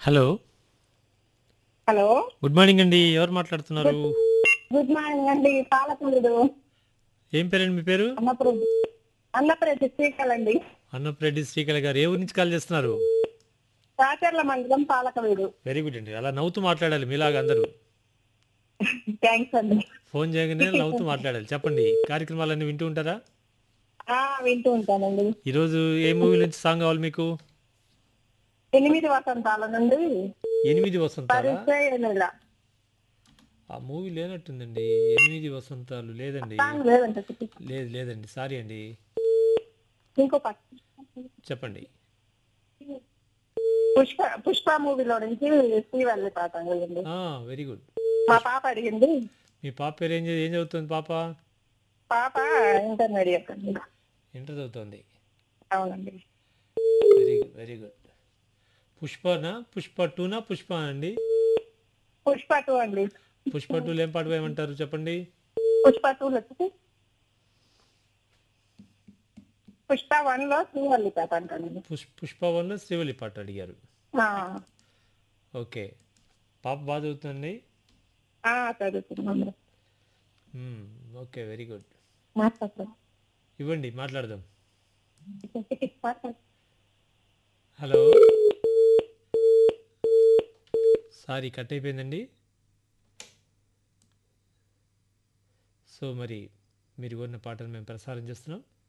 Hello hello good morning అండి ఎవరు మాట్లాడుతున్నారు గుడ్ మార్నింగ్ అండి పాలకులుడు ఏం పేరండి మీ పేరు అన్నప్రభు అన్నప్రభు శ్రీకల్ అండి అన్నప్రెడ్డి శ్రీకళ గారు ఏ ఊరి నుంచి కాల్ చేస్తున్నారు రాచర్ల మండలం పాలకవీడు వెరీ గుడ్ అండి అలా నవ్వుతూ మాట్లాడాలి మీలాగా అందరూ థ్యాంక్స్ అండి ఫోన్ చేయగానే నవ్వుతూ మాట్లాడాలి చెప్పండి కార్యక్రమాలన్నీ వింటూ ఉంటారా ఆ, వింటూ ఉంటానండి ఈరోజు ఏ మూవీ నుంచి సాంగ్ కావాలి మీకు ఎనిమిది వసంతాల నుండి ఎనిమిది వసంతాలా పరిచయ నెల ఆ మూవీ లేనట్టుందండి ఎనిమిది వసంతాలు లేదండి సాంగ్ లేదంట చెప్పి. లేదు లేదండి సారీ అండి ఇంకో పక్క చెప్పండి పుష్ప పుష్ప మూవీలో నుంచి శ్రీవల్లి పాట అడిగింది వెరీ గుడ్ మా పాప అడిగింది మీ పాప పేరు ఏం చే- ఏం చదువుతుంది పాప పాప ఇంటర్మీడియట్ అండి ఇంటర్ చదువుతుంది అవునండి వెరీ గుడ్ వెరీ గుడ్ పుష్పనా పుష్ప టూనా పుష్ప అండి పుష్ప టూ అండి పుష్ప టూలో ఏం పాట వేయమంటారు చెప్పండి పుష్ప టూ వచ్చి పుష్ప వన్ లో శ్రీవల్లి పాట అంటానండి పుష్ పుష్ప వన్లో శ్రీవల్లి పాట అడిగారు ఆ, ఓకే పాప బాగా చదువుతుంది ఆ, చదువుతున్నాను మ్మ్, ఓకే వెరీ గుడ్ మాట్లాడతాను ఇవ్వండి మాట్లాడదాం హలో సారీ కట్ అయిపోయిందండి సో మరి మీరు కోరిన పాటను మేము ప్రసారం చేస్తున్నాం